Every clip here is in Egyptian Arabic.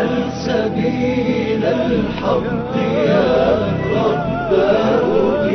واجعل سبيل الحق يا رب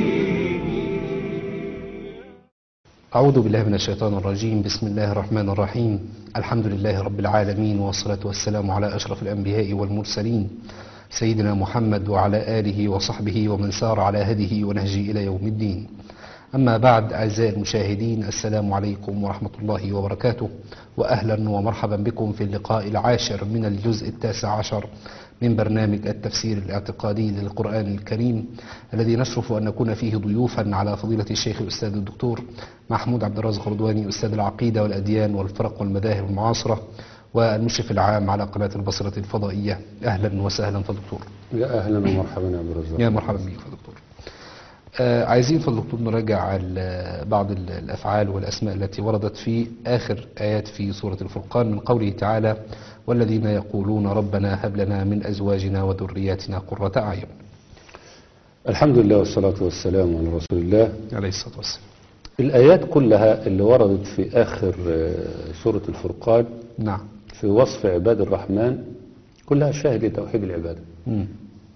أعوذ بالله من الشيطان الرجيم بسم الله الرحمن الرحيم الحمد لله رب العالمين والصلاة والسلام على أشرف الأنبياء والمرسلين سيدنا محمد وعلى آله وصحبه ومن سار على هديه ونهجه إلى يوم الدين أما بعد أعزائي المشاهدين السلام عليكم ورحمة الله وبركاته وأهلا ومرحبا بكم في اللقاء العاشر من الجزء التاسع عشر من برنامج التفسير الاعتقادي للقرآن الكريم الذي نشرف أن نكون فيه ضيوفا على فضيلة الشيخ الأستاذ الدكتور محمود عبد الرازق رضواني أستاذ العقيدة والأديان والفرق والمذاهب المعاصرة والمشرف العام على قناة البصرة الفضائية أهلا وسهلا فدكتور يا اهلا ومرحبا يا عبد الرزاق يا مرحبا بك فدكتور آه عايزين فضلكم نراجع ال- بعض ال- الأفعال والأسماء التي وردت في آخر آيات في سورة الفرقان من قوله تعالى والذين يقولون ربنا هب لنا من أزواجنا وذرياتنا قرة أعين الحمد لله والصلاة والسلام على رسول الله عليه الصلاة والسلام الآيات كلها اللي وردت في آخر آه، سورة الفرقان نعم في وصف عباد الرحمن كلها شاهد لتوحيد العبادة مم.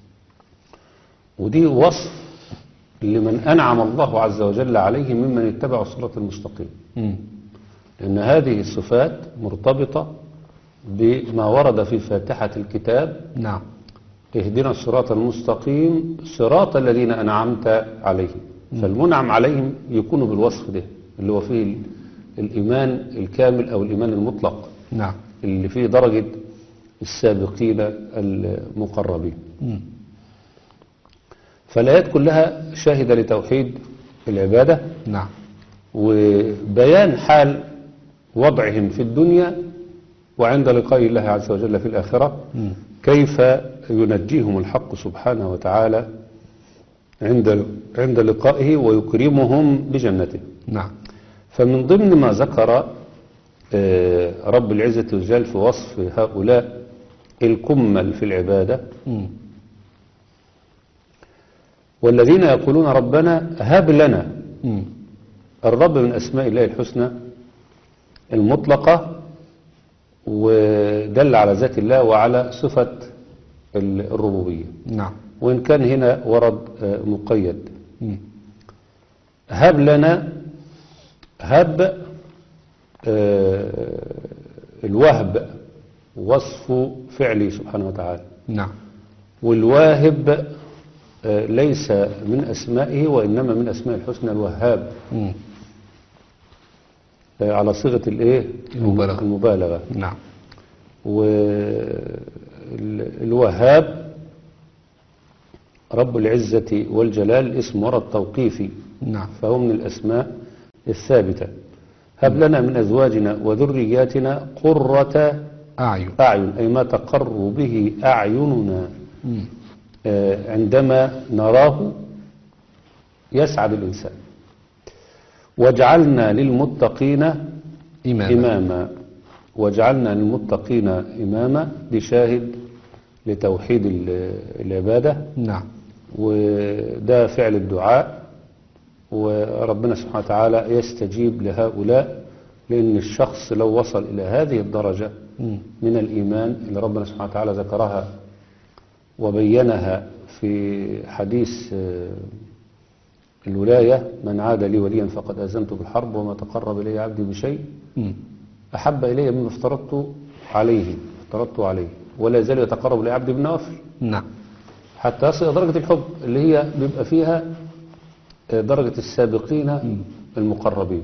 ودي وصف لمن أنعم الله عز وجل عليه ممن اتبعوا الصراط المستقيم مم. لأن هذه الصفات مرتبطة بما ورد في فاتحة الكتاب نعم اهدنا الصراط المستقيم صراط الذين أنعمت عليهم فالمنعم عليهم يكون بالوصف ده اللي هو فيه ال- الإيمان الكامل أو الإيمان المطلق نعم اللي فيه درجة السابقين المقربين مم. فالآيات كلها شاهدة لتوحيد العبادة نعم وبيان حال وضعهم في الدنيا وعند لقاء الله عز وجل في الآخرة مم. كيف ينجيهم الحق سبحانه وتعالى عند عند لقائه ويكرمهم بجنته نعم فمن ضمن ما ذكر آه، رب العزة والجلال في وصف هؤلاء الكمل في العبادة مم. والذين يقولون ربنا هب لنا مم. الرب من أسماء الله الحسنى المطلقة ودل على ذات الله وعلى صفة ال- الربوبية نعم وإن كان هنا ورد آه، مقيد مم. هب لنا هب آه، الوهب وصف فعلي سبحانه وتعالى نعم والواهب آه، ليس من أسمائه وإنما من أسماء الحسنى الوهاب مم. آه، على صيغة الإيه المبالغة. المبالغة نعم والوهاب رب العزة والجلال اسم ورد توقيفي نعم فهو من الأسماء الثابتة هب لنا من أزواجنا وذرياتنا قرة أعين أعين أي ما تقر به أعيننا مم. آه، عندما نراه يسعد الإنسان وجعلنا للمتقين إماما إماما وجعلنا للمتقين إماما دي شاهد لتوحيد ال- العبادة نعم وده فعل الدعاء وربنا سبحانه وتعالى يستجيب لهؤلاء لأن الشخص لو وصل إلى هذه الدرجة مم. من الإيمان اللي ربنا سبحانه وتعالى ذكرها وبينها في حديث آه، الولاية من عاد لي وليا فقد أذنت بالحرب وما تقرب إلي عبدي بشيء مم. أحب إلي مما افترضت عليه افترضت عليه ولا يزال يتقرب إلي عبدي بالنوافل نعم حتى يصل إلى درجة الحب اللي هي بيبقى فيها آه، درجة السابقين المقربين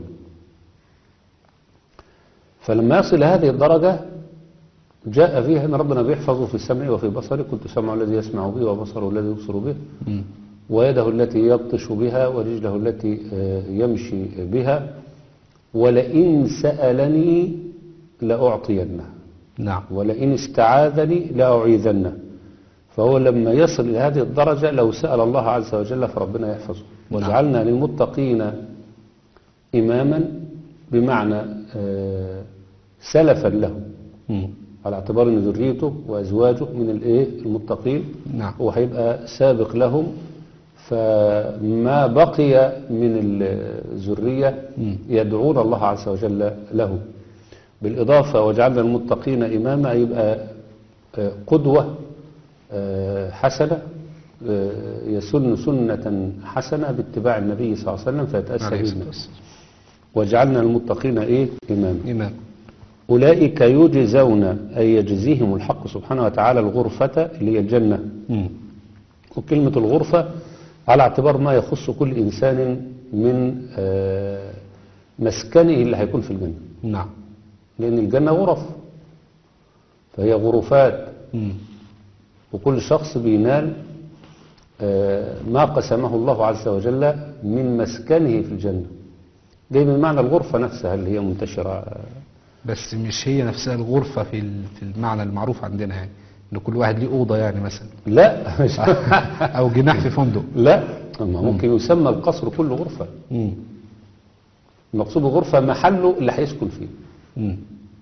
فلما يصل إلى هذه الدرجة جاء فيها أن ربنا بيحفظه في سمعه وفي بصره كنت سمعه الذي يسمع به وبصره الذي يبصر به مم. ويده التي يبطش بها ورجله التي آه، يمشي بها ولئن سألني لأعطينه نعم ولئن استعاذني لأعيذنه فهو لما يصل إلى هذه الدرجة لو سأل الله عز وجل فربنا يحفظه وجعلنا للمتقين إماما بمعنى آه، سلفا له مم. على اعتبار ان ذريته وازواجه من الايه المتقين نعم هو هيبقى سابق لهم فما بقي من الذريه مم. يدعون الله عز وجل له بالاضافه وجعلنا المتقين اماما يبقى آه، قدوة آه، حسنة آه، يسن سنة حسنة باتباع النبي صلى الله عليه وسلم فيتأسى عليه به الصلاة الناس والسلام. وجعلنا المتقين إيه إماما إمام أولئك يجزون أي يجزيهم الحق سبحانه وتعالى الغرفة اللي هي الجنة مم. وكلمة الغرفة على اعتبار ما يخص كل إنسان من آه، مسكنه اللي هيكون في الجنة نعم لأن الجنة غرف فهي غرفات مم. وكل شخص بينال آه، ما قسمه الله عز وجل من مسكنه في الجنة جاي من معنى الغرفة نفسها اللي هي منتشرة آه، بس مش هي نفسها الغرفة في ال- في المعنى المعروف عندنا يعني إن كل واحد ليه أوضة يعني مثلا لا مش أو جناح في فندق لا أما ممكن يسمى القصر كله غرفة مم. المقصود غرفة محله اللي هيسكن فيه مم.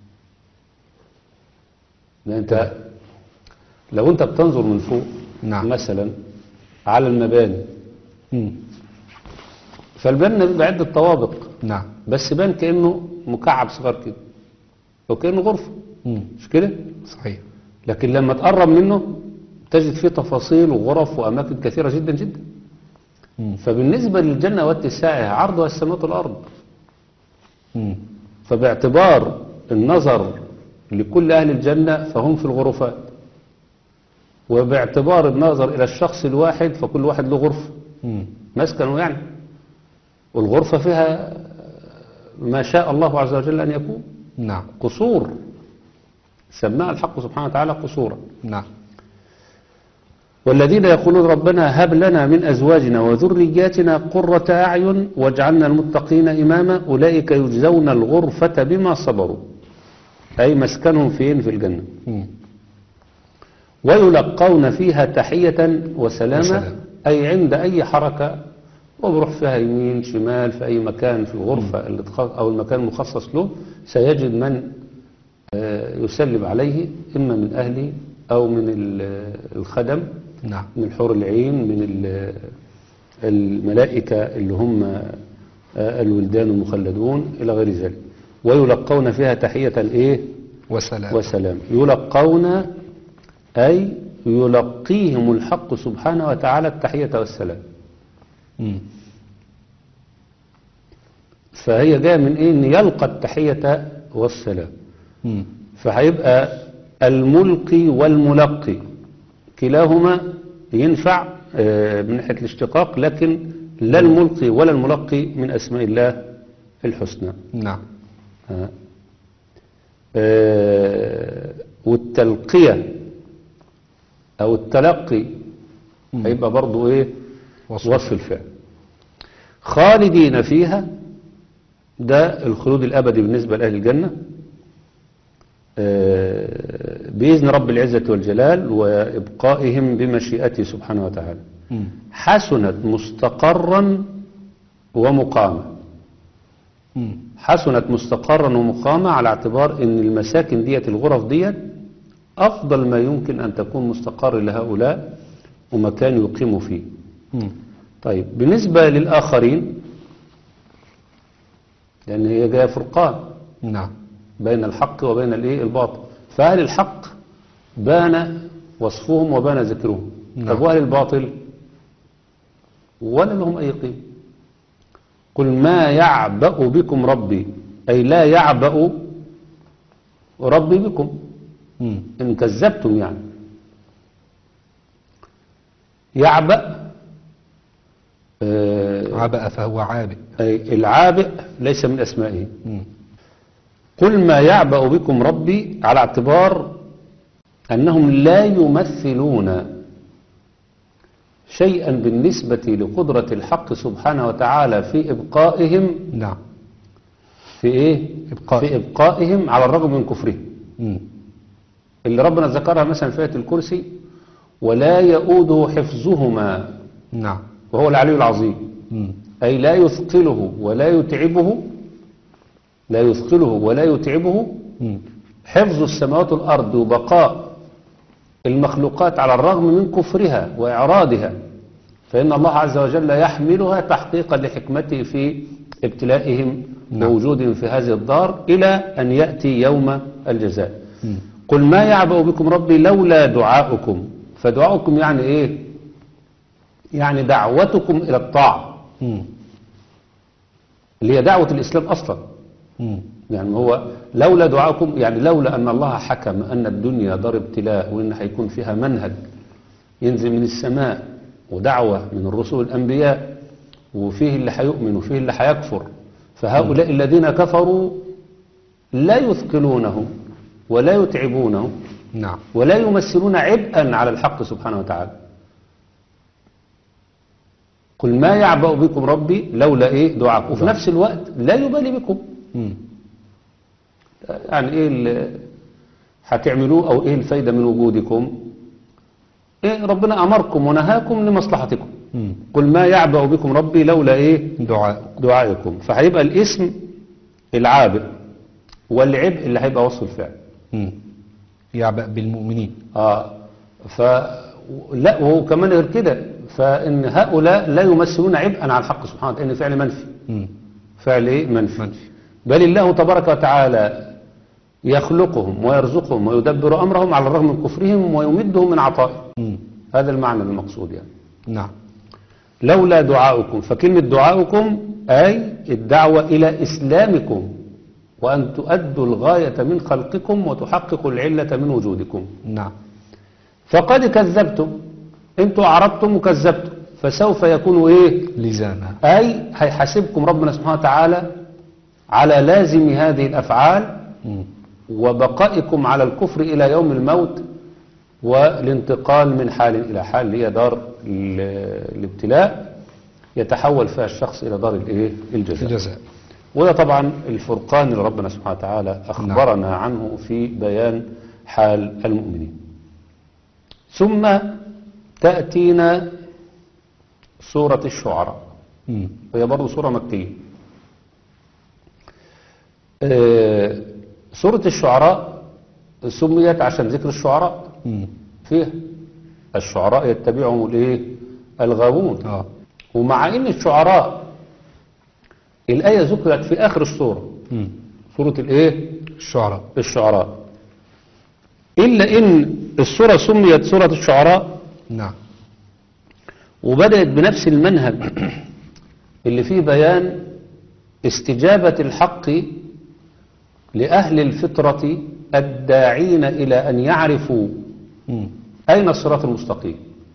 لأن انت لو انت بتنظر من فوق نعم. مثلا على المباني مم. فالبنا بيبقى عدة طوابق نعم بس بان كأنه مكعب صغير كده وكأنه غرفة مم. مش كده صحيح لكن لما تقرب منه تجد فيه تفاصيل وغرف وأماكن كثيرة جدا جدا مم. فبالنسبة للجنة واتساعها عرضها السماوات والأرض مم. فباعتبار النظر لكل أهل الجنة فهم في الغرفات وباعتبار النظر إلى الشخص الواحد فكل واحد له غرفة مم. مسكنه يعني والغرفة فيها ما شاء الله عز وجل أن يكون نعم قصور سماها الحق سبحانه وتعالى قصورا نعم والذين يقولون ربنا هب لنا من أزواجنا وذرياتنا قرة أعين واجعلنا المتقين إماما أولئك يجزون الغرفة بما صبروا أي مسكنهم فين في الجنة مم. ويلقون فيها تحية وسلامة وسلام. أي عند أي حركة وبروح فيها يمين شمال في أي مكان في الغرفة اللي تخ- أو المكان المخصص له سيجد من آه، يسلم عليه إما من أهله أو من ال- الخدم نعم من الحور العين من ال- الملائكة اللي هم آه، الولدان المخلدون إلى غير ذلك ويلقون فيها تحية إيه وسلام وسلام يلقون أي يلقيهم الحق سبحانه وتعالى التحية والسلام مم. فهي جاية من إيه إن يلقى التحية والسلام مم. فهيبقى الملقي والملقي كلاهما ينفع آه، من ناحية الاشتقاق لكن لا الملقي ولا الملقي من أسماء الله الحسنى نعم آه. آه، والتلقية أو التلقي هيبقى برضو إيه وصف وصف الفعل خالدين فيها ده الخلود الأبدي بالنسبة لأهل الجنة آه، بإذن رب العزة والجلال وإبقائهم بمشيئته سبحانه وتعالى مم. حسنت مستقرا ومقاما مم. حسنت مستقرا ومقاما على اعتبار ان المساكن ديت الغرف ديت افضل ما يمكن ان تكون مستقر لهؤلاء ومكان يقيموا فيه مم. طيب بالنسبة للآخرين لأن هي جاية فرقان نعم بين الحق وبين الايه الباطل فأهل الحق بان وصفهم وبان ذكرهم نعم. طب وأهل الباطل ولا لهم أي قيمة قل ما يعبأ بكم ربي أي لا يعبأ ربي بكم مم. إن كذبتم يعني يعبأ آه، عبأ فهو عابئ أي العابئ ليس من أسمائه مم. قل ما يعبأ بكم ربي على اعتبار أنهم لا يمثلون شيئا بالنسبة لقدرة الحق سبحانه وتعالى في إبقائهم نعم في إيه؟ إبقاء. في إبقائهم على الرغم من كفرهم مم. اللي ربنا ذكرها مثلا في آية الكرسي ولا يؤوده حفظهما نعم وهو العلي العظيم مم. أي لا يثقله ولا يتعبه لا يثقله ولا يتعبه مم. حفظ السماوات والأرض وبقاء المخلوقات على الرغم من كفرها وإعراضها فإن الله عز وجل يحملها تحقيقا لحكمته في ابتلائهم نعم. ووجودهم في هذه الدار إلى أن يأتي يوم الجزاء مم. قل ما يعبأ بكم ربي لولا دعاؤكم فدعاؤكم يعني ايه يعني دعوتكم الى الطاعة مم. اللي هي دعوة الاسلام اصلا مم. يعني هو لولا دعاؤكم يعني لولا ان الله حكم ان الدنيا دار ابتلاء وان هيكون فيها منهج ينزل من السماء ودعوة من الرسل الانبياء وفيه اللي هيؤمن وفيه اللي هيكفر فهؤلاء الذين كفروا لا يثقلونه ولا يتعبونه نعم ولا يمثلون عبئا على الحق سبحانه وتعالى قل ما يعبأ بكم ربي لولا ايه دعاء وفي نفس الوقت لا يبالي بكم مم. يعني ايه اللي هتعملوه او ايه الفايدة من وجودكم ايه ربنا امركم ونهاكم لمصلحتكم مم. قل ما يعبأ بكم ربي لولا ايه دعاء دعائكم فهيبقى الاسم العابئ والعبء اللي هيبقى وصف الفعل مم. يعبأ بالمؤمنين اه ف لا وهو كمان غير كده فان هؤلاء لا يمثلون عبئا على الحق سبحانه وتعالى ان فعل منفي مم. فعل ايه منفي منفي. بل الله تبارك وتعالى يخلقهم ويرزقهم ويدبر امرهم على الرغم من كفرهم ويمدهم من عطائه مم. هذا المعنى المقصود يعني نعم لولا دعاؤكم فكلمة دعاؤكم أي الدعوة إلى إسلامكم وأن تؤدوا الغاية من خلقكم وتحققوا العلة من وجودكم نعم فقد كذبتم انتوا أعرضتم وكذبتم فسوف يكون إيه لزاما أي هيحاسبكم ربنا سبحانه وتعالى على لازم هذه الأفعال مم. وبقائكم على الكفر إلى يوم الموت والانتقال من حال إلى حال اللي هي دار ال- الابتلاء يتحول فيها الشخص إلى دار الإيه؟ الجزاء الجزاء وده طبعا الفرقان اللي ربنا سبحانه وتعالى أخبرنا عنه في بيان حال المؤمنين ثم تأتينا سورة الشعراء مم. وهي برضه سورة مكية آه، سورة الشعراء سميت عشان ذكر الشعراء مم. فيها الشعراء يتبعهم الايه الغاوون اه ومع ان الشعراء الآية ذكرت في آخر السورة مم. سورة الايه الشعراء الشعراء إلا إن السورة سميت سورة الشعراء نعم وبدأت بنفس المنهج اللي فيه بيان استجابة الحق لأهل الفطرة الداعين إلى أن يعرفوا مم. أين الصراط المستقيم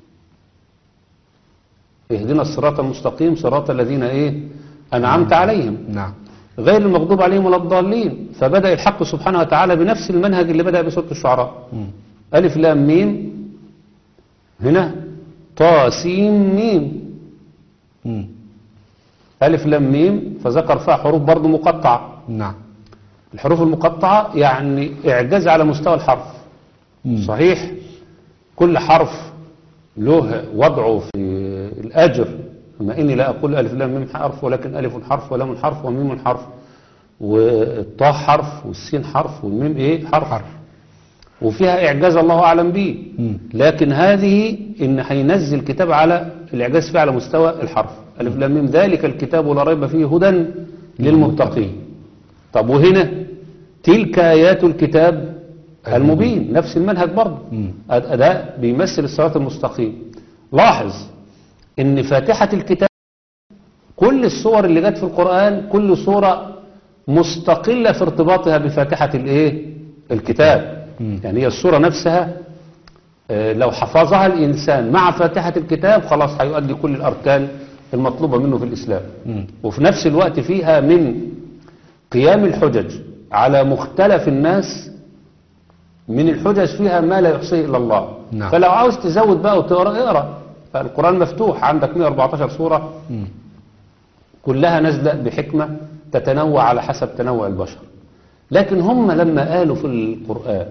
اهدنا الصراط المستقيم صراط الذين إيه أنعمت عليهم نعم غير المغضوب عليهم ولا الضالين فبدأ الحق سبحانه وتعالى بنفس المنهج اللي بدأ بسورة الشعراء مم. ألف لام ميم هنا طا سين ميم مم. ألف لام ميم فذكر فيها حروف برضو مقطعة نعم الحروف المقطعة يعني إعجاز على مستوى الحرف مم. صحيح كل حرف له وضعه في الأجر بما إني لا أقول ألف لام ميم حرف ولكن ألف حرف ولام حرف وميم حرف والطاء حرف والسين حرف والميم إيه حرف, حرف. وفيها إعجاز الله أعلم به مم. لكن هذه إن هينزل كتاب على الإعجاز فيه على مستوى الحرف ألف لام ميم ذلك الكتاب لا ريب فيه هدى للمتقين طب وهنا تلك آيات الكتاب المبين نفس المنهج برضه مم. أداء بيمثل الصراط المستقيم لاحظ إن فاتحة الكتاب كل الصور اللي جت في القرآن كل صورة مستقلة في ارتباطها بفاتحة الايه الكتاب مم. يعني هي الصورة نفسها آه، لو حفظها الإنسان مع فاتحة الكتاب خلاص هيؤدي كل الأركان المطلوبة منه في الإسلام مم. وفي نفس الوقت فيها من قيام الحجج على مختلف الناس من الحجج فيها ما لا يحصيه إلا الله نعم. فلو عاوز تزود بقى وتقرأ اقرأ فالقرآن مفتوح عندك 114 سورة مم. كلها نازلة بحكمة تتنوع على حسب تنوع البشر لكن هم لما قالوا في القرآن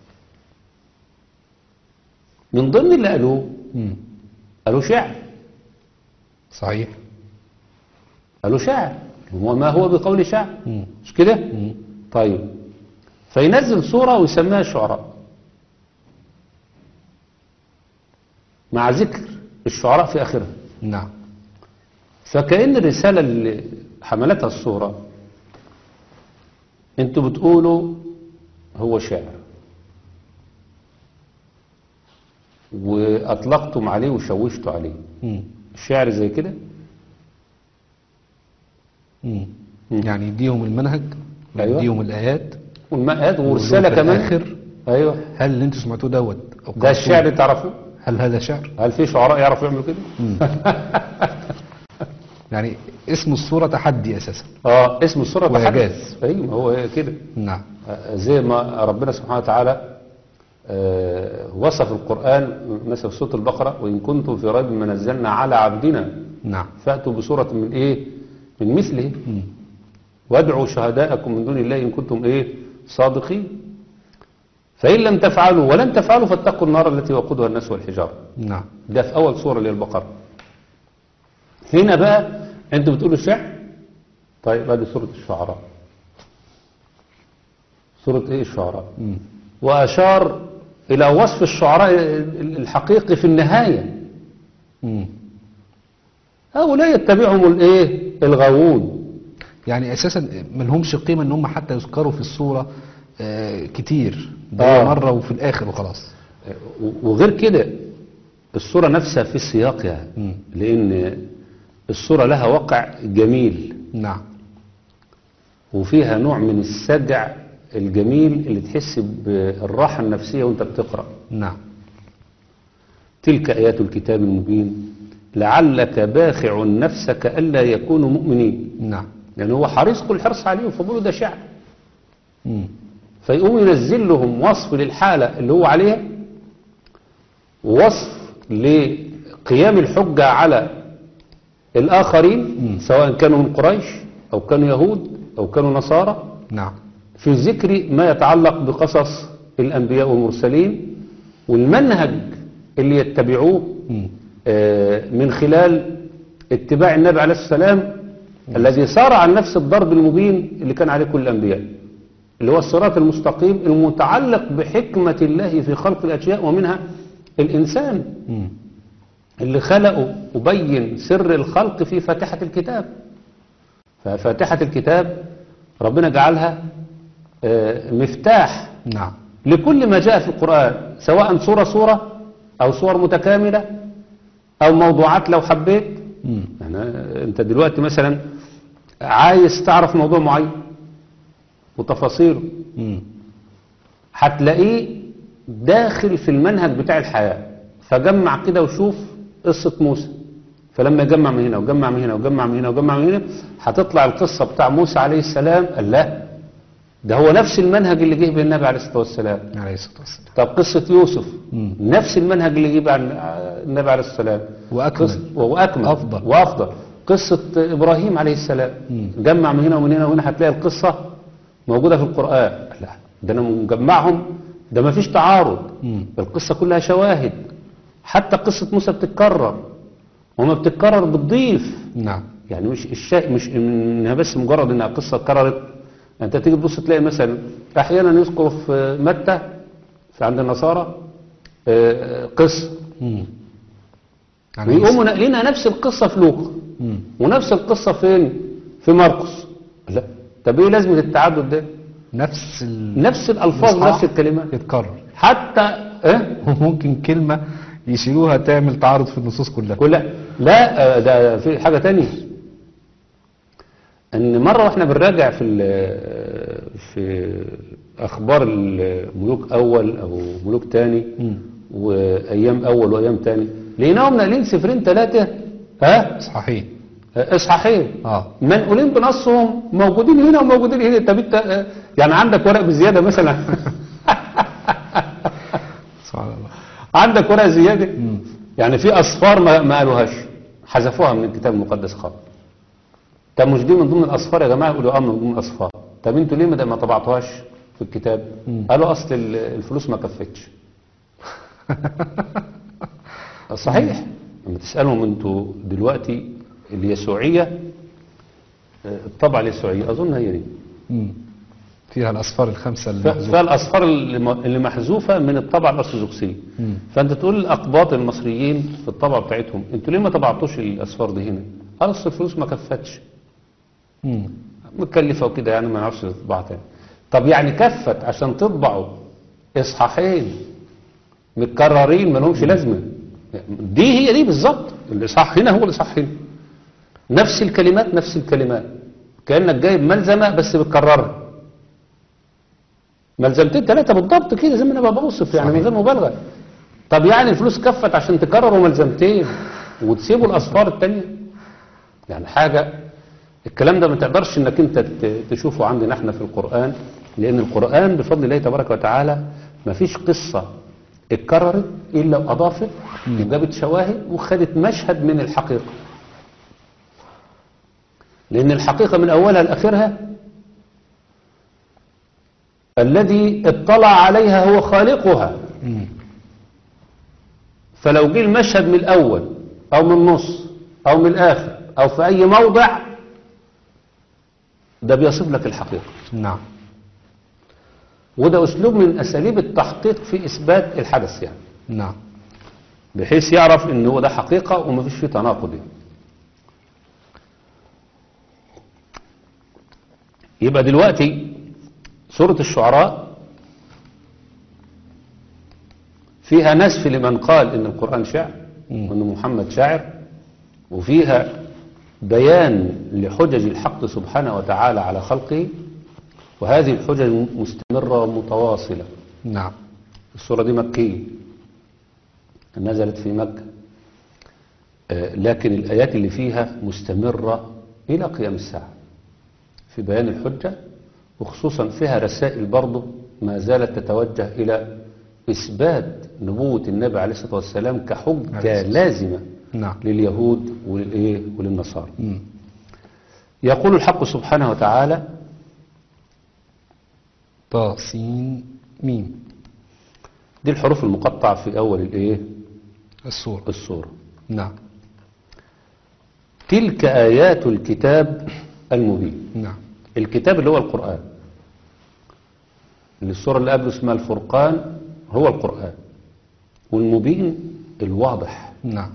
من ضمن اللي قالوه مم. قالوا شعر صحيح قالوا شعر وما هو بقول شعر مم. مش كده مم. طيب فينزل صورة ويسميها الشعراء مع ذكر الشعراء في آخرها نعم فكأن الرسالة اللي حملتها الصورة انتوا بتقولوا هو شعر وأطلقتم عليه وشوشتوا عليه مم. الشعر زي كده مم. يعني يديهم المنهج أيوة. ويديهم الآيات والمقاد ورسالة في كمان الآخر أيوه هل اللي انتوا سمعتوه دوت أو ده قرأتوه، الشعر اللي تعرفوه هل هذا شعر؟ هل في شعراء يعرفوا يعملوا كده يعني اسم الصورة تحدي أساسا اه اسم السورة وإعجاز. ايوه ما هو كده نعم آه، زي ما ربنا سبحانه وتعالى آه، وصف القرآن مثلا في سورة البقرة وإن كنتم في ريب ما نزلنا على عبدنا نعم فأتوا بسورة من إيه من مثله وادعوا شهداءكم من دون الله إن كنتم إيه صادقين فإن لم تفعلوا ولن تفعلوا فاتقوا النار التي وقودها الناس والحجارة نعم ده في أول سورة للبقرة هنا بقى أنتوا بتقولوا الشعر طيب هذه سورة الشعراء سورة إيه الشعراء مم. وأشار إلى وصف الشعراء الحقيقي في النهاية مم. هؤلاء يتبعهم الإيه الغاوون يعني أساسا ملهمش قيمة إن هم حتى يذكروا في الصورة آه، كتير ده آه. مرة وفي الآخر وخلاص وغير كده الصورة نفسها في سياقها مم. لأن الصورة لها وقع جميل نعم وفيها نوع من السجع الجميل اللي تحس بالراحة النفسية وانت بتقرأ نعم تلك آيات الكتاب المبين لعلك باخع نفسك ألا يكونوا مؤمنين نعم لأن هو حريص كل حرص عليهم فبقولوا ده شعر مم. فيقوم ينزل لهم وصف للحالة اللي هو عليها ووصف لقيام الحجة على الآخرين سواء كانوا من قريش أو كانوا يهود أو كانوا نصارى نعم في ذكر ما يتعلق بقصص الأنبياء والمرسلين والمنهج اللي يتبعوه مم. آه، من خلال اتباع النبي عليه السلام الذي سار عن نفس الضرب المبين اللي كان عليه كل الأنبياء اللي هو الصراط المستقيم المتعلق بحكمة الله في خلق الأشياء ومنها الإنسان مم. اللي خلقه وبين سر الخلق في فاتحة الكتاب ففاتحة الكتاب ربنا جعلها آه، مفتاح نعم لكل ما جاء في القرآن سواء سورة سورة أو صور متكاملة أو موضوعات لو حبيت مم. يعني أنت دلوقتي مثلا عايز تعرف موضوع معين وتفاصيله مم. هتلاقيه داخل في المنهج بتاع الحياة فجمع كده وشوف قصة موسى فلما يجمع من هنا وجمع من هنا وجمع من هنا وجمع من هنا هتطلع القصة بتاع موسى عليه السلام قال لا ده هو نفس المنهج اللي جه بالنبي عليه الصلاة والسلام عليه الصلاة والسلام طب قصة يوسف مم. نفس المنهج اللي جه عن النبي عليه السلام وأكمل. قص- وأكمل أفضل. وأفضل قصة إبراهيم عليه السلام مم. جمع من هنا ومن هنا وهنا هتلاقي القصة موجودة في القرآن لا ده أنا مجمعهم ده ما فيش تعارض مم. القصة كلها شواهد حتى قصة موسى بتتكرر وما بتتكرر بتضيف نعم يعني مش الشيء مش انها بس مجرد انها قصه اتكررت انت تيجي تبص تلاقي مثلا احيانا يذكر في متى في عند النصارى آه، قصه مم. عليه ويقوموا ناقلينها نفس القصه في لوقا مم. ونفس القصه فين في مرقس لا طب ايه لازمه التعدد ده نفس ال... نفس الالفاظ الإصحاح ونفس الكلمات يتكرر حتى ايه وممكن كلمة يشيلوها تعمل تعارض في النصوص كلها كلها لا آه، ده في حاجة تانية ان مرة واحنا بنراجع في ال- في اخبار الملوك اول او ملوك تاني مم. وايام اول وايام تاني لقيناهم ناقلين سفرين ثلاثة ها صحيح اصحاحين اه منقولين بنصهم موجودين هنا وموجودين هنا طب انت آه، يعني عندك ورق بزيادة مثلا سبحان الله عندك ورق زيادة يعني في أصفار ما, ما قالوهاش حذفوها من الكتاب المقدس خالص طب مش دي من ضمن الأصفار يا جماعة يقولوا اه من ضمن الأصفار طب انتوا ليه ما ما طبعتوهاش في الكتاب قالوا أصل ال- الفلوس ما كفتش صحيح لما تسألهم انتوا دلوقتي اليسوعية آه، الطبعة اليسوعية أظن هي دي مم. فيها الأصفار الخمسة ف- المحذوفة فالأصفار اللي م- اللي محذوفة من الطبعة الأرثوذكسية مم. فأنت تقول الأقباط المصريين في الطبعة بتاعتهم أنتوا ليه ما طبعتوش الأصفار دي هنا؟ قال أصل الفلوس ما كفتش مم. مكلفة وكده يعني ما نعرفش تطبع تاني طب يعني كفت عشان تطبعوا إصحاحين متكررين ما لهمش لازمة دي هي دي بالظبط اللي صح هنا هو اللي صح هنا نفس الكلمات نفس الكلمات كأنك جايب ملزمة بس بتكررها ملزمتين ثلاثة بالضبط كده زي ما انا بوصف يعني من غير مبالغة طب يعني الفلوس كفت عشان تكرروا ملزمتين وتسيبوا الأصفار التانية يعني حاجة الكلام ده ما تقدرش انك انت ت- تشوفه عندنا احنا في القرآن لأن القرآن بفضل الله تبارك وتعالى ما فيش قصة اتكررت إلا وأضافت وجابت شواهد وخدت مشهد من الحقيقة لأن الحقيقة من أولها لآخرها الذي اطلع عليها هو خالقها مم. فلو جه المشهد من الأول أو من النص أو من الآخر أو في أي موضع ده بيصف لك الحقيقة نعم وده أسلوب من أساليب التحقيق في إثبات الحدث يعني نعم بحيث يعرف إن هو ده حقيقة ومفيش فيه تناقض يعني. يبقى دلوقتي سورة الشعراء فيها نسف لمن قال إن القرآن شعر مم. وإن محمد شاعر وفيها بيان لحجج الحق سبحانه وتعالى على خلقه وهذه الحجج مستمرة ومتواصلة نعم السورة دي مكية نزلت في مكة آه، لكن الآيات اللي فيها مستمرة إلى قيام الساعة في بيان الحجة وخصوصا فيها رسائل برضه ما زالت تتوجه إلى إثبات نبوة النبي عليه الصلاة والسلام عليه كحجة الصلاة لازمة نعم لليهود وللإيه وللنصارى مم. يقول الحق سبحانه وتعالى طا سين ميم دي الحروف المقطعة في أول الإيه السورة السورة نعم تلك آيات الكتاب المبين نعم الكتاب اللي هو القرآن اللي السورة اللي قبله اسمها الفرقان هو القرآن والمبين الواضح نعم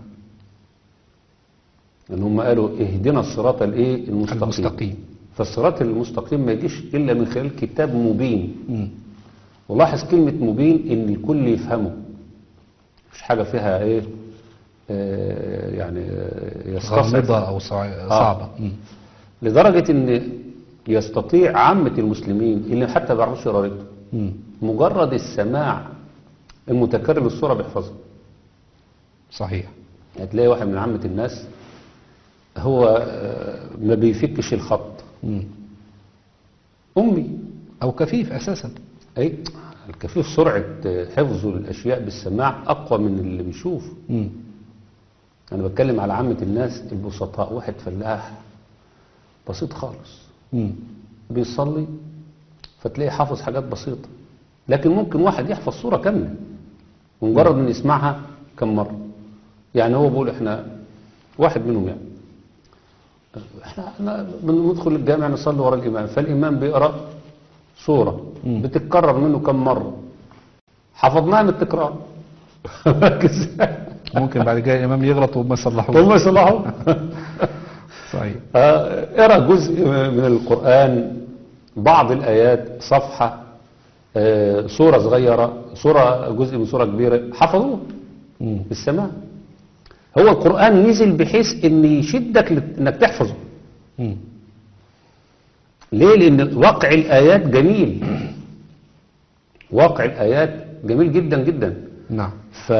ان هم قالوا اهدنا الصراط الايه المستقيم, المستقيم. فالصراط المستقيم ما يجيش الا من خلال كتاب مبين مم. ولاحظ كلمة مبين ان الكل يفهمه مش حاجة فيها ايه آه يعني آه، يستصعب غامضة أو صع- صعبة مم. لدرجة ان يستطيع عامة المسلمين اللي حتى ما بيعرفوش يقرا ويكتب مم. مجرد السماع المتكرر للصورة بيحفظها صحيح هتلاقي واحد من عامة الناس هو آه، ما بيفكش الخط مم. أمي أو كفيف أساسا أي الكفيف سرعة آه، حفظه للأشياء بالسماع أقوى من اللي بيشوف مم. أنا بتكلم على عامة الناس البسطاء واحد فلاح بسيط خالص مم. بيصلي فتلاقيه حافظ حاجات بسيطة لكن ممكن واحد يحفظ صورة كاملة مجرد ان يسمعها كم مرة يعني هو بيقول احنا واحد منهم يعني احنا احنا بندخل الجامع نصلي ورا الامام فالامام بيقرا سورة مم. بتتكرر منه كم مرة حفظناها من التكرار ممكن بعد كده الإمام يغلط وما يصلحوش والله يصلحوا صحيح آه، اقرا جزء من القرآن بعض الآيات صفحة آه، سورة صغيرة سورة جزء من سورة كبيرة حفظوه مم. بالسماع هو القرآن نزل بحيث ان يشدك لت- انك تحفظه مم. ليه لان واقع الآيات جميل واقع الآيات جميل جدا جدا نعم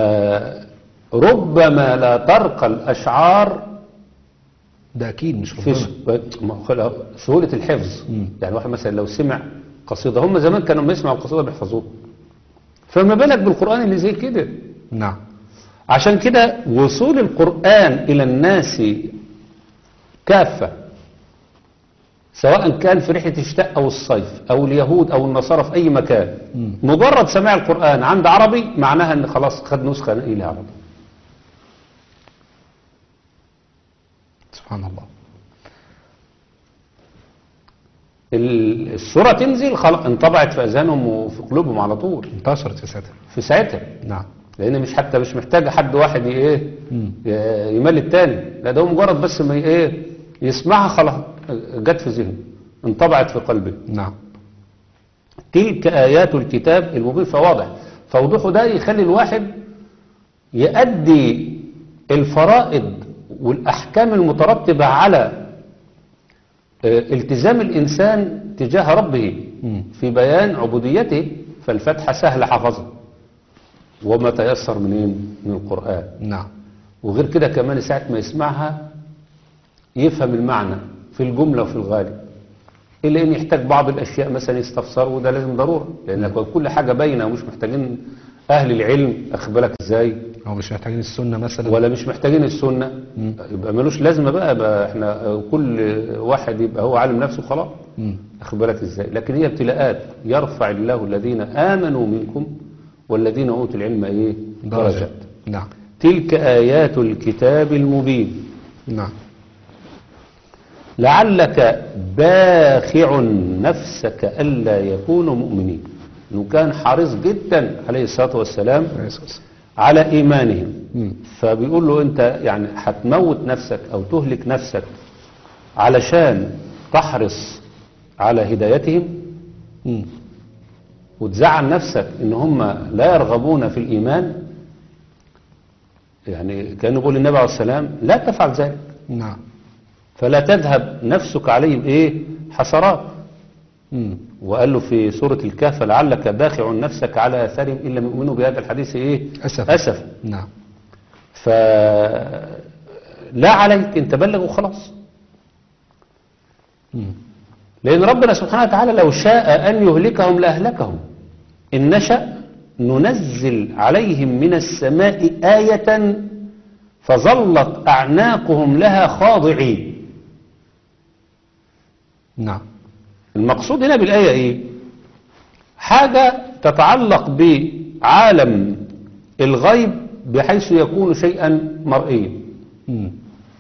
فربما لا ترقى الأشعار ده أكيد مش في ربنا س- ما هو سهولة الحفظ مم. يعني واحد مثلا لو سمع قصيدة هم زمان كانوا لما يسمعوا القصيدة بيحفظوها فما بالك بالقرآن اللي زي كده نعم عشان كده وصول القرآن إلى الناس كافة سواء كان في رحلة الشتاء أو الصيف أو اليهود أو النصارى في أي مكان مم. مجرد سماع القرآن عند عربي معناها أن خلاص خد نسخة إلى عربي سبحان الله ال- السورة تنزل خلاص انطبعت في أذهانهم وفي قلوبهم على طول انتشرت في ساعتها في ساعتها نعم لان مش حتى مش محتاجه حد واحد ي- ايه مم. ي- يمل التاني لا ده هو مجرد بس ما ي- ايه يسمعها خلاص جت في ذهنه انطبعت في قلبه نعم تلك ايات الكتاب المبين فواضح فوضوحه ده يخلي الواحد يؤدي الفرائض والأحكام المترتبة على آه، التزام الإنسان تجاه ربه مم. في بيان عبوديته فالفتحة سهل حفظها وما تيسر منين من القرآن نعم وغير كده كمان ساعة ما يسمعها يفهم المعنى في الجملة وفي الغالب إلا إن يحتاج بعض الأشياء مثلا يستفسر وده لازم ضرورة لأن كل حاجة باينة ومش محتاجين أهل العلم أخبرك إزاي هو مش محتاجين السنة مثلا ولا مش محتاجين السنة يبقى ملوش لازمة بقى, بقى احنا كل واحد يبقى هو عالم نفسه خلاص مم. أخبرك إزاي لكن هي ابتلاءات يرفع الله الذين آمنوا منكم والذين أوتوا العلم إيه درجات نعم تلك آيات الكتاب المبين نعم لعلك باخع نفسك ألا يكونوا مؤمنين إنه كان حريص جدا عليه الصلاة والسلام على إيمانهم مم. فبيقول له أنت يعني هتموت نفسك أو تهلك نفسك علشان تحرص على هدايتهم مم. وتزعل نفسك ان هم لا يرغبون في الايمان يعني كان يقول النبي عليه السلام لا تفعل ذلك نعم فلا تذهب نفسك عليهم ايه حسرات مم. وقال له في سورة الكهف لعلك باخع نفسك على اثارهم ان لم يؤمنوا بهذا الحديث ايه أسف. اسف نعم فلا عليك انت بلغ وخلاص مم. لأن ربنا سبحانه وتعالى لو شاء أن يهلكهم لأهلكهم إن نشأ ننزل عليهم من السماء آية فظلت أعناقهم لها خاضعين نعم المقصود هنا بالآية إيه حاجة تتعلق بعالم الغيب بحيث يكون شيئا مرئيا مم.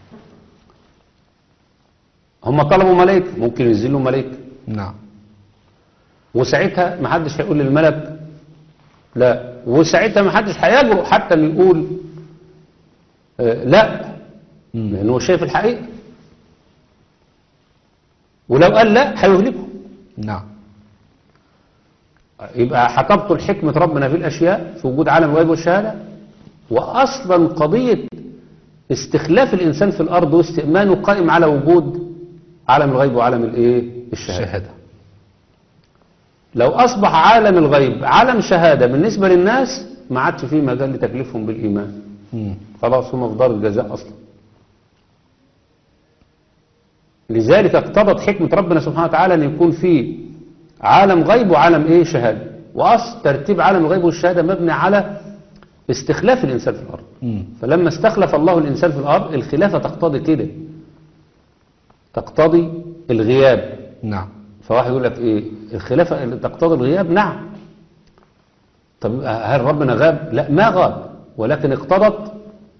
هم طلبوا ملائكة ممكن ينزلوا ملائكة نعم وساعتها محدش هيقول للملك لا وساعتها محدش هيجرؤ حتى ان يقول آه، لا مم. لانه هو شايف الحقيقه ولو قال لا هيهلكه نعم يبقى هتبطل حكمه ربنا في الاشياء في وجود عالم الغيب والشهاده واصلا قضيه استخلاف الانسان في الارض واستئمانه قائم على وجود عالم الغيب وعالم الايه الشهاده الشهادة لو أصبح عالم الغيب عالم شهادة بالنسبة للناس ما عادش فيه مجال لتكليفهم بالإيمان مم. خلاص هم في دار الجزاء أصلا لذلك اقتضت حكمة ربنا سبحانه وتعالى أن يكون في عالم غيب وعالم إيه شهادة وأصل ترتيب عالم الغيب والشهادة مبني على استخلاف الإنسان في الأرض مم. فلما استخلف الله الإنسان في الأرض الخلافة تقتضي كده تقتضي الغياب نعم فواحد يقول لك ايه الخلافة اللي تقتضي الغياب نعم طب هل ربنا غاب لا ما غاب ولكن اقتضت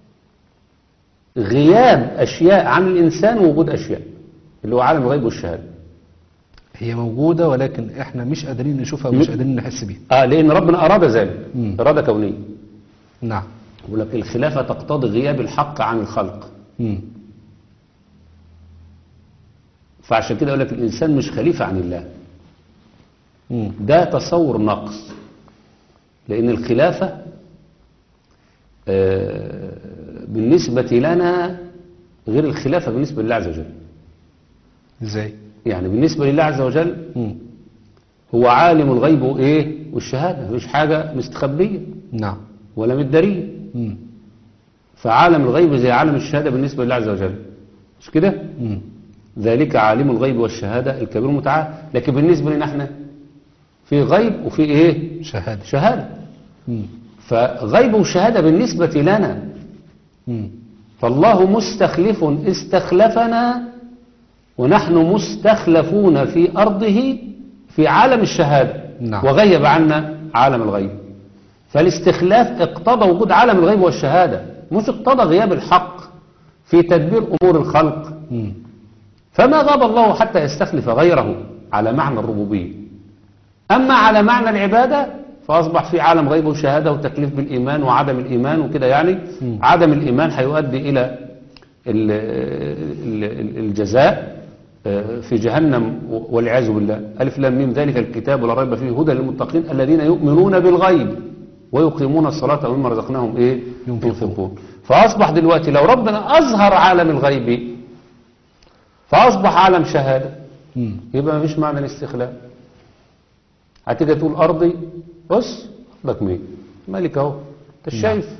غياب اشياء عن الانسان ووجود اشياء اللي هو عالم الغيب والشهاده هي موجودة ولكن احنا مش قادرين نشوفها ومش قادرين نحس بيها اه لان ربنا اراد ذلك مم. اراده كونيه نعم يقول لك الخلافه تقتضي غياب الحق عن الخلق مم. فعشان كده يقول لك الانسان مش خليفه عن الله مم. ده تصور نقص لأن الخلافة آه، بالنسبة لنا غير الخلافة بالنسبة لله عز وجل ازاي يعني بالنسبة لله عز وجل مم. هو عالم الغيب وإيه والشهادة مش حاجة مستخبية نعم ولا متدارية مم. فعالم الغيب زي عالم الشهادة بالنسبة لله عز وجل مش كده مم. ذلك عالم الغيب والشهادة الكبير المتعال لكن بالنسبة لنا احنا في غيب وفي ايه شهادة شهادة مم. فغيب وشهادة بالنسبة لنا مم. فالله مستخلف استخلفنا ونحن مستخلفون في أرضه في عالم الشهادة نعم. وغيب عنا عالم الغيب فالاستخلاف اقتضى وجود عالم الغيب والشهادة مش اقتضى غياب الحق في تدبير أمور الخلق مم. فما غاب الله حتى يستخلف غيره على معنى الربوبية أما على معنى العبادة فأصبح في عالم غيب وشهادة وتكليف بالإيمان وعدم الإيمان وكده يعني مم. عدم الإيمان هيؤدي إلى ال- ال- ال- الجزاء آه، في جهنم والعياذ بالله ألف لام ميم ذلك الكتاب ولا ريب فيه هدى للمتقين الذين يؤمنون بالغيب ويقيمون الصلاة ومما رزقناهم إيه ينفقون. ينفقون فأصبح دلوقتي لو ربنا أظهر عالم الغيب فأصبح عالم شهادة مم. يبقى ما فيش معنى الاستخلاف هتيجي تقول أرضي بص أرضك مين مالك أهو أنت شايف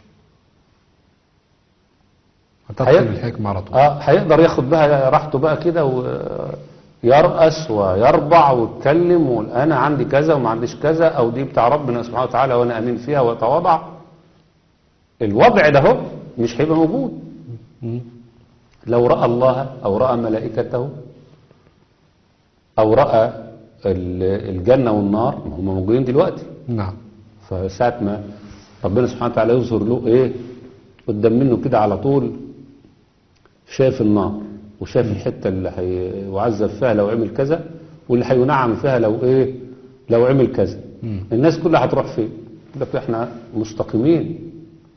هتبطل هي- الحكمة على طول اه هيقدر ياخد بقى راحته بقى كده ويرأس ويربع ويتكلم ويقول انا عندي كذا وما عنديش كذا او دي بتاع ربنا سبحانه وتعالى وانا امين فيها واتواضع الوضع ده هو مش هيبقى موجود مم. لو رأى الله او رأى ملائكته او رأى ال- الجنة والنار ما هم موجودين دلوقتي نعم فساعة ما ربنا سبحانه وتعالى يظهر له ايه قدام منه كده على طول شاف النار وشاف الحتة اللي هيعذب فيها لو عمل كذا واللي هينعم فيها لو ايه لو عمل كذا مم. الناس كلها هتروح فين يقول لك احنا مستقيمين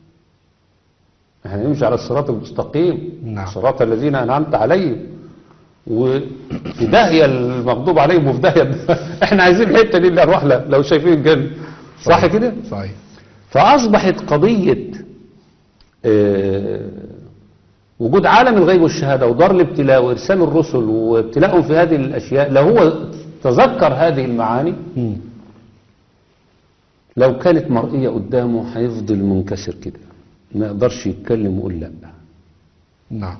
احنا نمشي على الصراط المستقيم نعم. صراط الذين انعمت عليهم وفي داهية المغضوب عليهم وفي داهية احنا عايزين الحتة دي اللي نروح لها لو شايفين الجنة صح كده صحيح فأصبحت قضية آه، وجود عالم الغيب والشهادة ودار الابتلاء وإرسال الرسل وابتلاءهم في هذه الأشياء لو هو تذكر هذه المعاني مم. لو كانت مرئية قدامه هيفضل منكسر كده ما يقدرش يتكلم ويقول لا نعم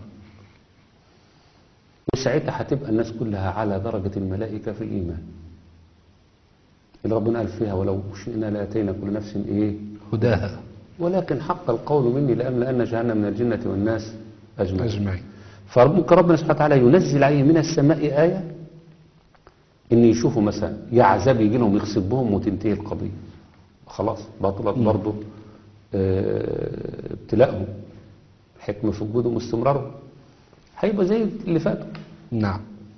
وساعتها هتبقى الناس كلها على درجة الملائكة في الإيمان اللي ربنا قال فيها ولو شئنا لأتينا كل نفس إيه هداها ولكن حق القول مني لأملأن جهنم من الجنة والناس أجمعين أجمعين فممكن ربنا سبحانه وتعالى ينزل عليه من السماء آية إن يشوفوا مثلا يا عذاب يجي لهم يخسف بهم وتنتهي القضية خلاص بطلت برضه آه، ابتلاءهم حكمة في وجودهم واستمرارهم هيبقى زي اللي فاتوا نعم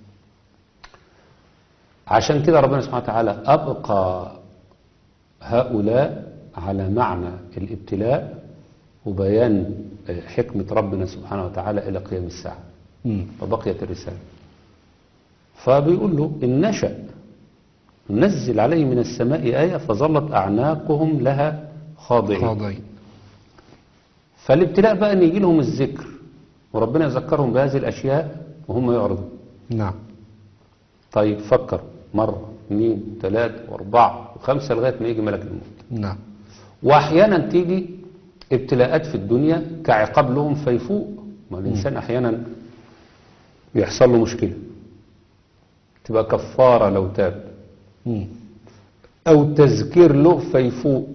عشان كده ربنا سبحانه وتعالى أبقى هؤلاء على معنى الابتلاء وبيان آه، حكمة ربنا سبحانه وتعالى إلى قيام الساعة مم. وبقيت الرسالة فبيقول له إن نشأ ننزل عليه من السماء آية فظلت أعناقهم لها خاضعين خاضعين فالابتلاء بقى أن يجي لهم الذكر وربنا يذكرهم بهذه الأشياء وهم يعرضون نعم طيب فكر مرة اثنين ثلاثة واربعة وخمسة لغاية ما يجي ملك الموت نعم وأحيانا تيجي ابتلاءات في الدنيا كعقاب لهم فيفوق ما الإنسان أحيانا بيحصل له مشكلة تبقى كفارة لو تاب مم. أو تذكير له فيفوق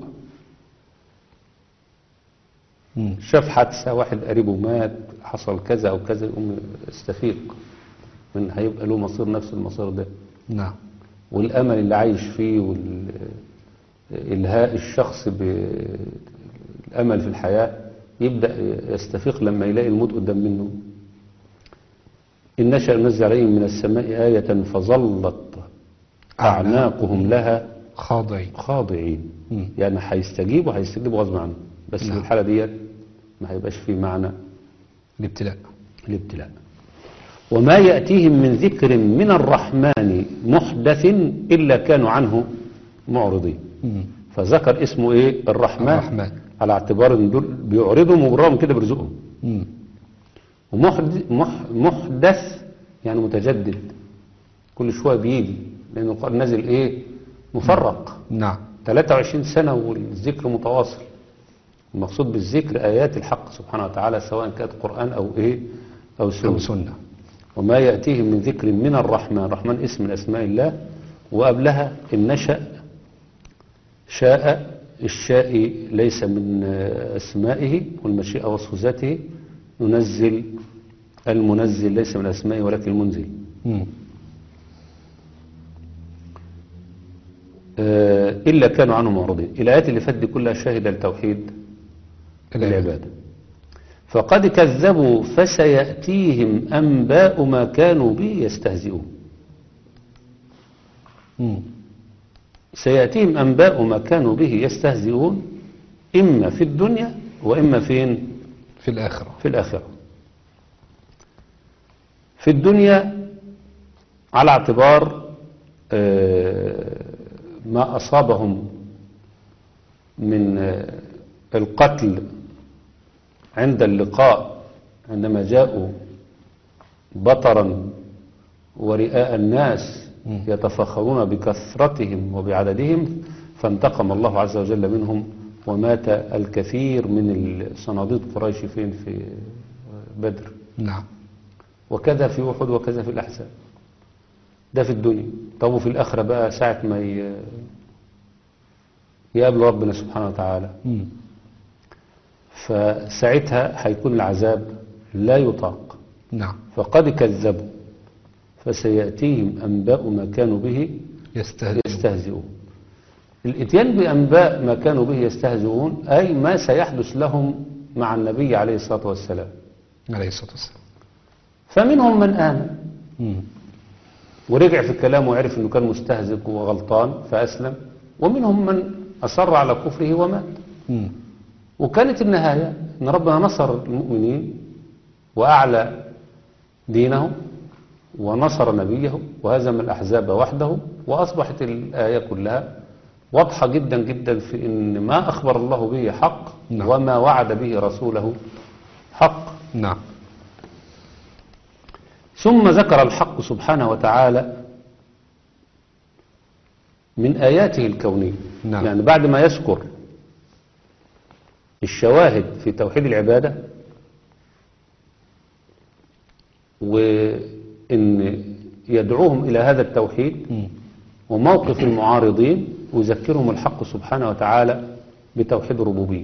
مم. شاف حادثة واحد قريبه مات حصل كذا أو كذا يقوم يستفيق من هيبقى له مصير نفس المصير ده نعم والأمل اللي عايش فيه والإلهاء الشخص بالأمل في الحياة يبدأ يستفيق لما يلاقي الموت قدام منه إن نشأ ننزل عليهم من السماء آية فظلت أعناقهم لها خاضعين خاضعين مم. يعني هيستجيبوا هيستجيبوا غصب عنهم بس نعم. في الحالة ديت ما هيبقاش في معنى الابتلاء الابتلاء وما يأتيهم من ذكر من الرحمن محدث إلا كانوا عنه معرضين مم. فذكر اسمه ايه الرحمن, الرحمن. على اعتبار ان دول بيعرضهم وبرهم كده بيرزقهم مم. ومحدث مح محدث يعني متجدد كل شويه بيجي لان القران نازل ايه مفرق نعم 23 سنه والذكر متواصل المقصود بالذكر ايات الحق سبحانه وتعالى سواء كانت قران او ايه او سنه أو سنة وما يأتيهم من ذكر من الرحمن الرحمن اسم من أسماء الله وقبلها النشأ شاء الشاء ليس من آه، أسمائه والمشيئة وصف ذاته ننزل المنزل ليس من أسمائه ولكن المنزل مم. آه، إلا كانوا عنه معرضين الآيات اللي فاتت دي كلها شاهدة لتوحيد العبادة فقد كذبوا فسيأتيهم أنباء ما كانوا به يستهزئون مم. سيأتيهم أنباء ما كانوا به يستهزئون إما في الدنيا وإما فين في الآخرة في الآخرة في الدنيا على اعتبار آه، ما أصابهم من آه، القتل عند اللقاء عندما جاءوا بطرا ورئاء الناس مم. يتفخرون بكثرتهم وبعددهم فانتقم الله عز وجل منهم ومات الكثير من صناديد قريش فين في بدر نعم وكذا في أحد وكذا في الأحزاب ده في الدنيا طب وفي الآخرة بقى ساعة ما ي- يقابل ربنا سبحانه وتعالى مم. فساعتها هيكون العذاب لا يطاق نعم فقد كذبوا فسيأتيهم أنباء ما كانوا به يستهزئ يستهزئون الاتيان بأنباء ما كانوا به يستهزئون أي ما سيحدث لهم مع النبي عليه الصلاة والسلام عليه الصلاة والسلام فمنهم من آمن مم. ورجع في كلامه وعرف أنه كان مستهزئ وغلطان فأسلم ومنهم من أصر على كفره ومات مم. وكانت النهاية أن ربنا نصر المؤمنين وأعلى دينهم ونصر نبيه وهزم الأحزاب وحده وأصبحت الآية كلها واضحة جدا جدا في أن ما أخبر الله به حق نعم. وما وعد به رسوله حق نعم ثم ذكر الحق سبحانه وتعالى من آياته الكونية نعم. يعني بعد ما يذكر الشواهد في توحيد العبادة وإن يدعوهم إلى هذا التوحيد مم. وموقف المعارضين ويذكرهم الحق سبحانه وتعالى بتوحيد الربوبية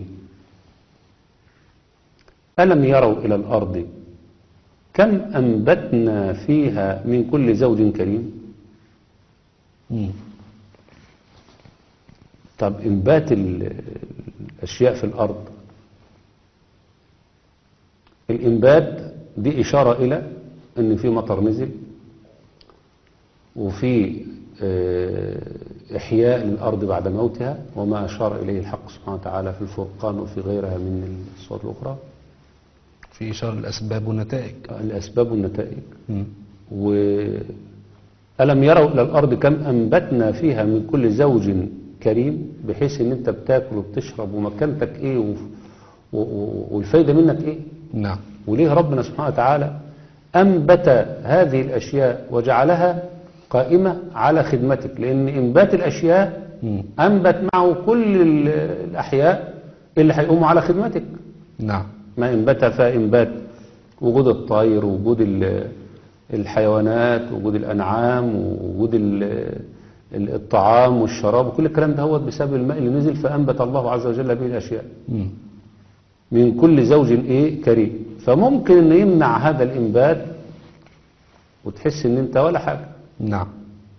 ألم يروا إلى الأرض كم أنبتنا فيها من كل زوج كريم مم. طب إنبات ال- الأشياء في الأرض الإنبات دي إشارة إلى أن في مطر نزل وفي آه، إحياء للأرض بعد موتها وما أشار إليه الحق سبحانه وتعالى في الفرقان وفي غيرها من الصور الأخرى في إشارة الأسباب والنتائج الأسباب والنتائج مم. وألم يروا إلى الأرض كم أنبتنا فيها من كل زوج كريم بحيث إن أنت بتاكل وبتشرب ومكانتك إيه و... و... و... والفايدة منك إيه نعم وليه ربنا سبحانه وتعالى أنبت هذه الأشياء وجعلها قائمة على خدمتك لأن إنبات الأشياء مم. أنبت معه كل ال- الأحياء اللي هيقوموا على خدمتك نعم ما انبت فانبات وجود الطير وجود ال- الحيوانات وجود الانعام ووجود ال- ال- الطعام والشراب وكل الكلام ده هو بسبب الماء اللي نزل فانبت الله عز وجل به الاشياء مم. من كل زوج ايه كريم فممكن ان يمنع هذا الانبات وتحس ان انت ولا حاجه نعم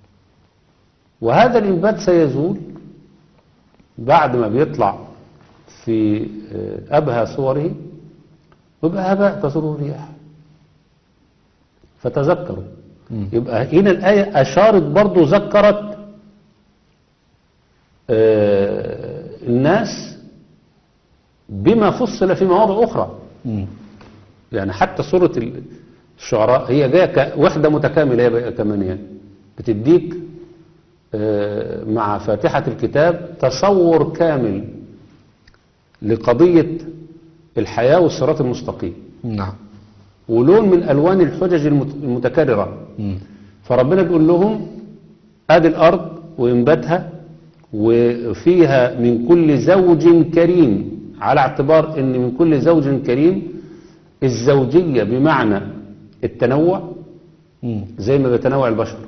وهذا الإنبات سيزول بعد ما بيطلع في آه، أبهى صوره ويبقى هباء تزوره الرياح فتذكروا مم. يبقى هنا الآية أشارت برضو ذكرت آه، الناس بما فصل في مواضع أخرى مم. يعني حتى سورة الشعراء هي جاية كوحدة متكاملة هي بقى كمان يعني بتديك آه، مع فاتحة الكتاب تصور كامل لقضية الحياة والصراط المستقيم نعم ولون من ألوان الحجج المت- المتكررة مم. فربنا بيقول لهم ادي الارض وانباتها وفيها من كل زوج كريم على اعتبار ان من كل زوج كريم الزوجية بمعنى التنوع مم. زي ما بيتنوع البشر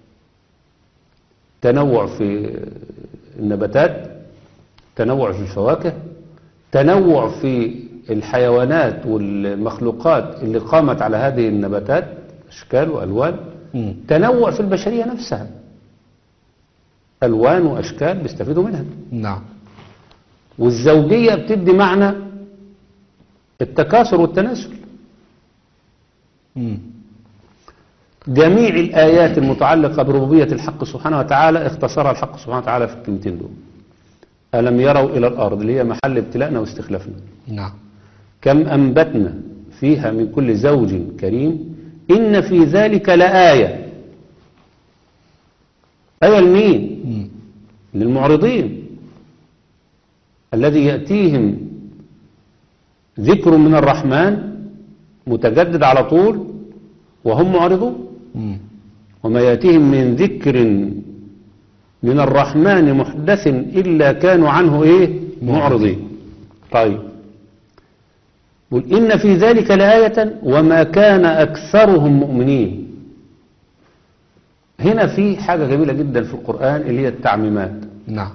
تنوع في النباتات تنوع في الفواكه تنوع في الحيوانات والمخلوقات اللي قامت على هذه النباتات أشكال وألوان مم. تنوع في البشرية نفسها ألوان وأشكال بيستفيدوا منها نعم والزوجية بتدي معنى التكاثر والتناسل مم. جميع الآيات المتعلقة بربوبية الحق سبحانه وتعالى اختصرها الحق سبحانه وتعالى في الكلمتين دول ألم يروا إلى الأرض اللي هي محل ابتلاءنا واستخلافنا نعم كم أنبتنا فيها من كل زوج كريم إن في ذلك لآية آية لمين؟ مم. للمعرضين الذي يأتيهم ذكر من الرحمن متجدد على طول وهم معرضون مم. وما يأتيهم من ذكر من الرحمن محدث إلا كانوا عنه إيه معرضين طيب قل إن في ذلك لآية وما كان أكثرهم مؤمنين هنا في حاجة جميلة جدا في القرآن اللي هي التعميمات نعم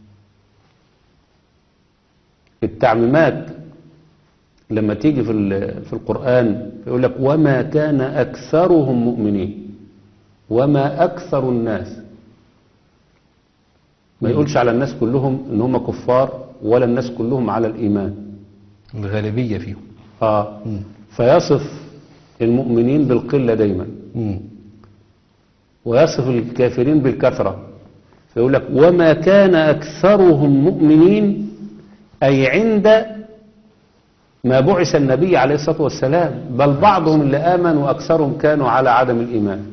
التعميمات لما تيجي في ال- في القرآن يقول لك وما كان أكثرهم مؤمنين وما أكثر الناس ما يقولش على الناس كلهم إن هم كفار ولا الناس كلهم على الإيمان الغالبية فيهم آه مم. فيصف المؤمنين بالقلة دايما مم. ويصف الكافرين بالكثرة فيقول لك وما كان أكثرهم مؤمنين أي عند ما بعث النبي عليه الصلاة والسلام بل بعضهم اللي آمن وأكثرهم كانوا على عدم الإيمان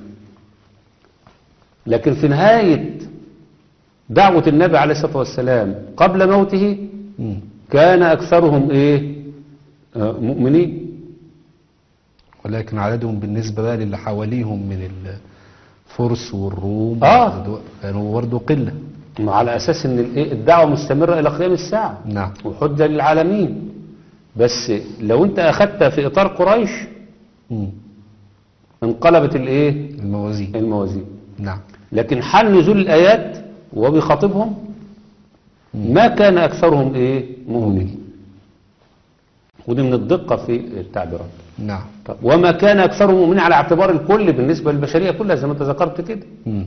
لكن في نهاية دعوة النبي عليه الصلاة والسلام قبل موته مم. كان أكثرهم إيه آه، مؤمنين ولكن عددهم بالنسبة بقى للي حواليهم من الفرس والروم آه. والدول- كانوا برضه قلة على أساس أن الإيه؟ الدعوة مستمرة إلى قيام الساعة نعم وحجة للعالمين بس لو انت اخدتها في اطار قريش مم. انقلبت الايه الموازين الموازين نعم لكن حال نزول الايات وهو بيخاطبهم ما كان اكثرهم ايه مؤمنين ودي من الدقة في التعبيرات نعم طب وما كان اكثرهم مؤمنين على اعتبار الكل بالنسبة للبشرية كلها زي ما انت ذكرت كده مم.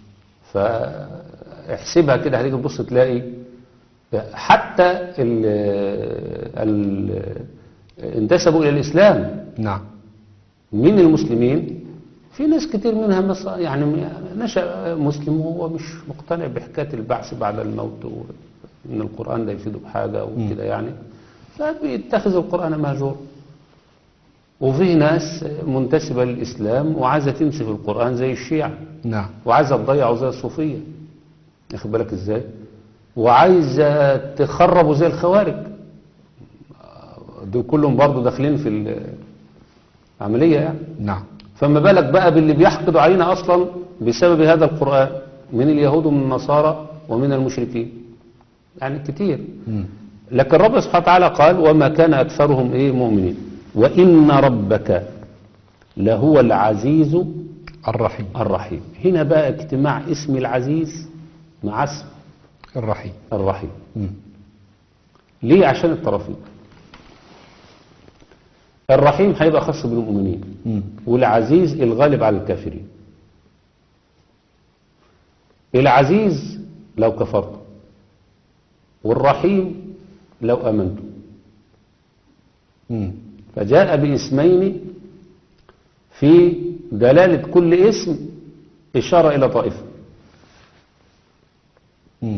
فاحسبها كده هتيجي تبص تلاقي حتى ال ال انتسبوا الى الاسلام نعم من المسلمين في ناس كتير منها مص- يعني نشأ مسلم وهو مش مقتنع بحكاية البعث بعد الموت وإن القرآن ده يفيده بحاجة وكده يعني فبيتخذ القرآن مهجور وفي ناس منتسبة للإسلام وعايزة تمسك القرآن زي الشيعة نعم وعايزة تضيعه زي الصوفية ياخد بالك ازاي وعايزة تخربه زي الخوارج دول كلهم برضو داخلين في العملية يعني نعم فما بالك بقى باللي بيحقدوا علينا أصلا بسبب هذا القرآن من اليهود ومن النصارى ومن المشركين يعني كتير مم. لكن رب سبحانه وتعالى قال وما كان أكثرهم إيه مؤمنين وإن ربك لهو العزيز الرحيم الرحيم هنا بقى اجتماع اسم العزيز مع اسم الرحيم الرحيم مم. ليه عشان الطرفين الرحيم هيبقى خاص بالمؤمنين مم. والعزيز الغالب على الكافرين العزيز لو كفرت والرحيم لو امنت مم. فجاء باسمين في دلالة كل اسم إشارة إلى طائفة مم.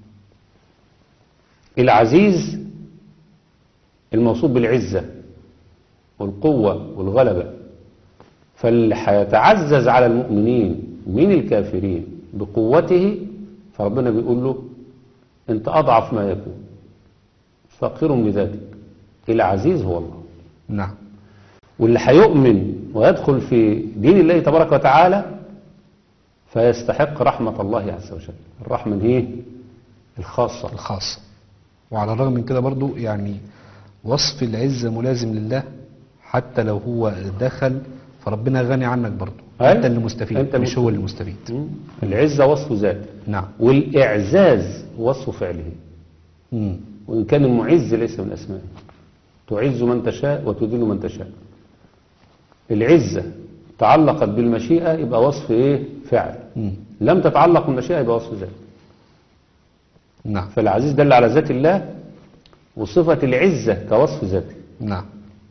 العزيز الموصوف بالعزة والقوة والغلبة فاللي هيتعزز على المؤمنين من الكافرين بقوته فربنا بيقول له انت أضعف ما يكون فقير لذاتك العزيز هو الله نعم واللي هيؤمن ويدخل في دين الله تبارك وتعالى فيستحق رحمة الله عز وجل الرحمة هي الخاصة الخاصة وعلى الرغم من كده برضو يعني وصف العزة ملازم لله حتى لو هو دخل فربنا غني عنك برضو أي. انت اللي مستفيد أنت مش هو المستفيد. اللي مستفيد العزة وصف ذات نعم والإعزاز وصف فعله مم. وإن كان المعز ليس من أسمائه تعز من تشاء وتذل من تشاء العزة تعلقت بالمشيئة يبقى وصف إيه فعل مم. لم تتعلق بالمشيئة يبقى وصف ذات نعم فالعزيز دل على ذات الله وصفة العزة كوصف ذاته نعم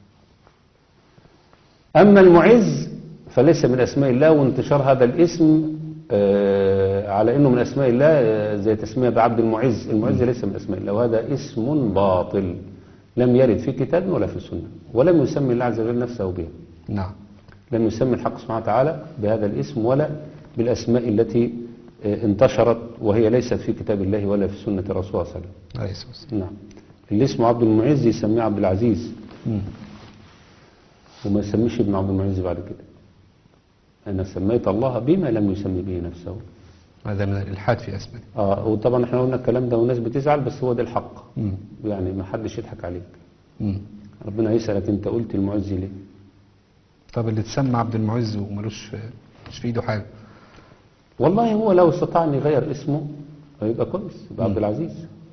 أما المعز فليس من أسماء الله وانتشار هذا الاسم آه، على أنه من أسماء الله آه، زي تسمية بعبد المعز المعز ليس من أسماء الله وهذا اسم باطل لم يرد في كتاب ولا في سنة ولم يسمي الله عز وجل نفسه به نعم لم يسمي الحق سبحانه وتعالى بهذا الاسم ولا بالأسماء التي آه، انتشرت وهي ليست في كتاب الله ولا في سنة الرسول صلى الله عليه وسلم عليه الصلاة والسلام نعم اللي اسمه عبد المعز يسميه عبد العزيز مم. وما يسميش ابن عبد المعز بعد كده أنا سميت الله بما لم يسمي به نفسه هذا من الإلحاد في أسماء آه وطبعا احنا قلنا الكلام ده والناس بتزعل بس هو ده الحق مم. يعني ما حدش يضحك عليك مم. ربنا يسألك انت قلت المعز ليه طب اللي تسمى عبد المعز وملوش مش في ايده حاجة والله هو لو استطاع ان يغير اسمه هيبقى كويس يبقى عبد العزيز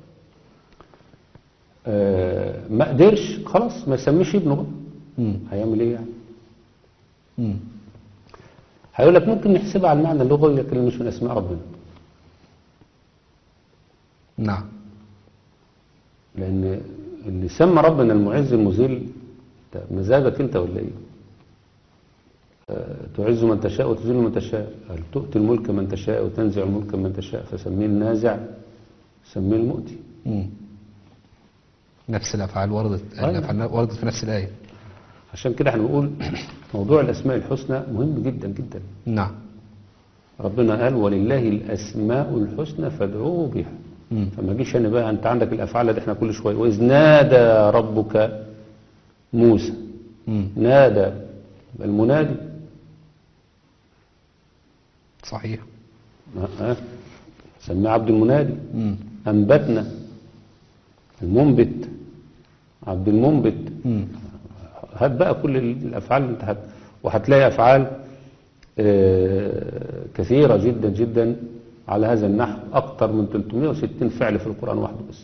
آه ما قدرش خلاص ما يسميش ابنه بقى مم. هيعمل ايه يعني مم. هيقول لك ممكن نحسبها على المعنى اللغوي لكن مش من اسماء ربنا نعم لان اللي سمى ربنا المعز المذل ده مزاجك انت ولا ايه آه، تعز من تشاء وتذل من تشاء هل تؤتي الملك من تشاء وتنزع الملك من تشاء فسميه النازع سميه المؤتي مم. نفس الأفعال وردت أيوة. الأفعال وردت في نفس الآية عشان كده احنا بنقول موضوع الاسماء الحسنى مهم جدا جدا نعم ربنا قال ولله الاسماء الحسنى فادعوه بها مم. فما جيش انا بقى انت عندك الافعال اللي احنا كل شويه واذ نادى ربك موسى مم. نادى المنادي صحيح ها سماه عبد المنادي مم. انبتنا المنبت عبد المنبت مم. هات بقى كل الافعال اللي انت هت وهتلاقي افعال آه، كثيره جدا جدا على هذا النحو اكثر من 360 فعل في القران وحده بس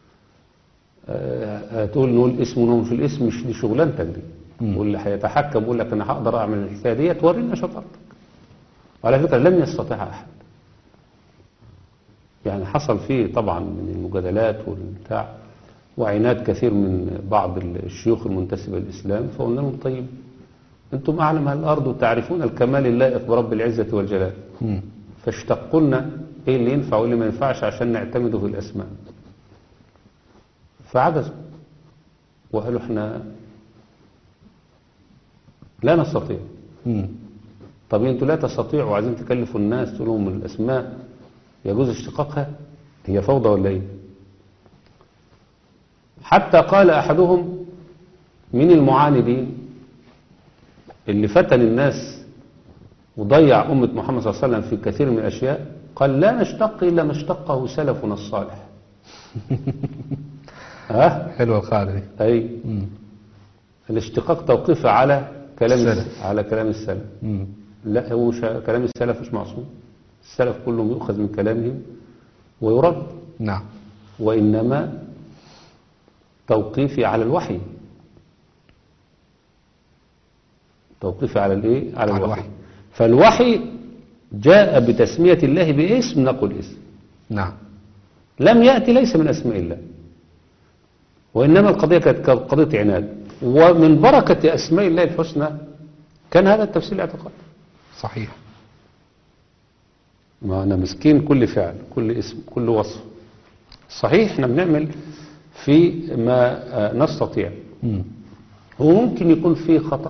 آه، هتقول نقول اسم ونقول في الاسم مش دي شغلانتك دي واللي هيتحكم يقول لك انا هقدر اعمل الحكايه دي تورينا شطارتك وعلى فكره لم يستطيع احد يعني حصل فيه طبعا من المجادلات والبتاع وعناد كثير من بعض الشيوخ المنتسبة للإسلام فقلنا لهم طيب أنتم أعلم أهل الأرض وتعرفون الكمال اللائق برب العزة والجلال مم. فاشتقوا لنا إيه اللي ينفع واللي ما ينفعش عشان نعتمده في الأسماء فعجزوا وقالوا احنا لا نستطيع مم. طب انتوا لا تستطيعوا وعايزين تكلفوا الناس تقول لهم الاسماء يجوز اشتقاقها هي فوضى ولا ايه حتى قال احدهم من المعاندين اللي فتن الناس وضيع أمة محمد صلى الله عليه وسلم في كثير من الأشياء قال لا نشتق إلا ما اشتقه سلفنا الصالح ها حلوة القاعدة دي أي مم. الاشتقاق توقيف على كلام السلف. السلف. على كلام السلف مم. لا هو مش كلام السلف مش معصوم السلف كلهم يؤخذ من كلامهم ويرد نعم وإنما توقيفي على الوحي توقيفي على الايه على على الوحي الوحي. فالوحي جاء بتسمية الله باسم نقول اسم نعم لم يأتي ليس من أسماء الله وإنما القضية كانت قضية عناد ومن بركة أسماء الله الحسنى كان هذا التفسير الاعتقادي صحيح ما أنا مسكين كل فعل كل اسم كل وصف صحيح احنا بنعمل في ما آه، نستطيع مم. وممكن يكون فيه خطأ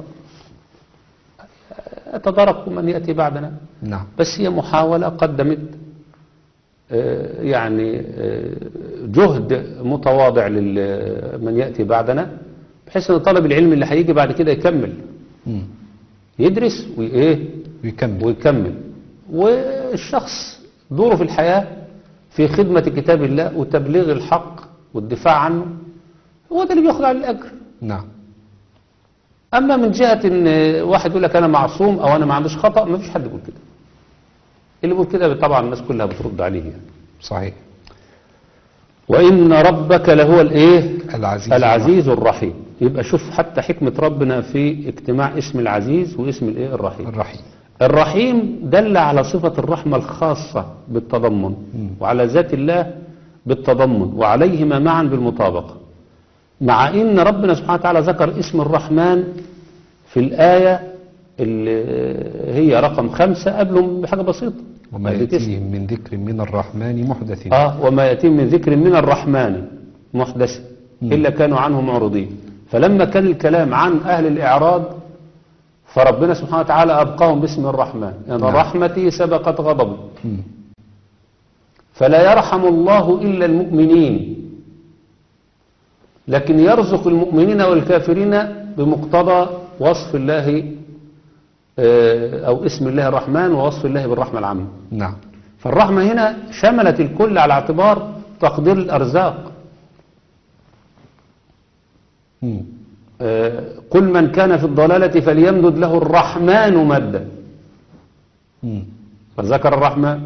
يتدارك من يأتي بعدنا نعم بس هي محاولة قدمت آه، يعني آه، جهد متواضع لمن يأتي بعدنا بحيث ان طالب العلم اللي هيجي بعد كده يكمل مم. يدرس وإيه ويكمل ويكمل والشخص دوره في الحياة في خدمة كتاب الله وتبليغ الحق والدفاع عنه هو ده اللي بياخد على الأجر نعم أما من جهة إن واحد يقول لك أنا معصوم أو أنا ما عنديش خطأ ما فيش حد يقول كده اللي يقول كده طبعا الناس كلها بترد عليه يعني صحيح وإن ربك لهو الإيه العزيز العزيز الرحيم يبقى شوف حتى حكمة ربنا في اجتماع اسم العزيز واسم الإيه الرحيم الرحيم الرحيم دل على صفة الرحمة الخاصة بالتضمن وعلى ذات الله بالتضمن وعليهما معا بالمطابقة مع ان ربنا سبحانه وتعالى ذكر اسم الرحمن في الآية اللي هي رقم خمسة قبلهم بحاجة بسيطة وما قبل تسعة. يأتيهم من ذكر من الرحمن محدث آه وما يأتيهم من ذكر من الرحمن محدث إلا كانوا عنه معرضين فلما كان الكلام عن أهل الإعراض فربنا سبحانه وتعالى أبقاهم باسم الرحمن يعني نعم. رحمتي سبقت غضبي مم. فلا يرحم الله إلا المؤمنين لكن يرزق المؤمنين والكافرين بمقتضى وصف الله آه، أو اسم الله الرحمن ووصف الله بالرحمة العامة نعم فالرحمة هنا شملت الكل على اعتبار تقدير الأرزاق مم. آه، قل من كان في الضلالة فليمدد له الرحمن مدا مم. فذكر الرحمن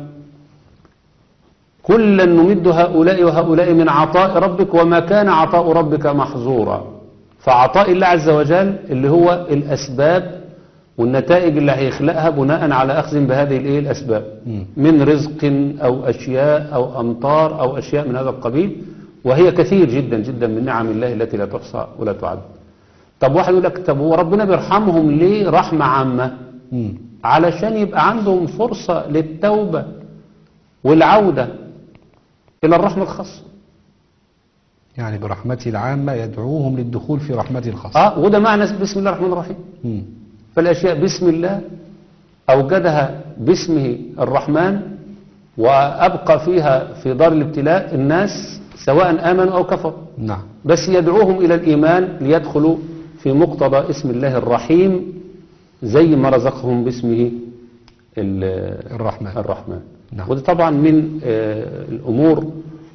كلا نمد هؤلاء وهؤلاء من عطاء ربك وما كان عطاء ربك محظورا فعطاء الله عز وجل اللي هو الأسباب والنتائج اللي هيخلقها بناء على أخذ بهذه الإيه الأسباب مم. من رزق أو أشياء أو أمطار أو أشياء من هذا القبيل وهي كثير جدا جدا من نعم الله التي لا تحصى ولا تعد طب واحد يقول لك طب هو ربنا بيرحمهم ليه رحمة عامة مم. علشان يبقى عندهم فرصة للتوبة والعودة إلى الرحمة الخاصة يعني برحمته العامة يدعوهم للدخول في رحمته الخاصة آه وده معنى بسم الله الرحمن الرحيم مم. فالأشياء بسم الله أوجدها باسمه الرحمن وأبقى فيها في دار الابتلاء الناس سواء آمنوا أو كفروا نعم بس يدعوهم إلى الإيمان ليدخلوا في مقتضى اسم الله الرحيم زي ما رزقهم باسمه ال- الرحمن الرحمن نعم. وده طبعا من آه، الأمور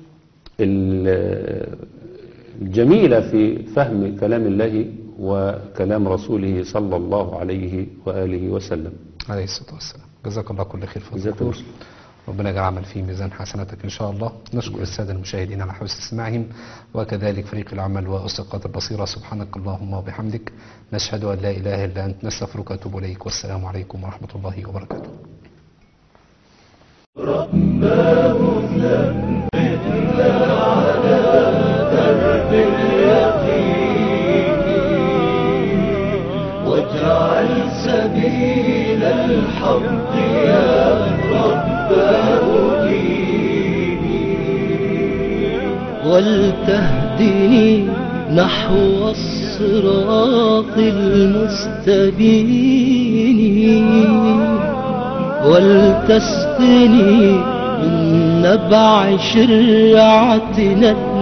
ال- الجميلة في فهم كلام الله وكلام رسوله صلى الله عليه وآله وسلم عليه الصلاة والسلام جزاك الله كل خير فضل جزاك الدكتور الله. ربنا يجعل عمل في ميزان حسناتك إن شاء الله نشكر السادة المشاهدين على حسن استماعهم وكذلك فريق العمل وأسقاط البصيرة سبحانك اللهم وبحمدك نشهد أن لا إله إلا أنت نستغفرك ونتوب إليك والسلام عليكم ورحمة الله وبركاته واجعل سبيل الحق يا رب أهديني ولتهدني نحو الصراط المستبين ولتسقني من نبع شرعتنا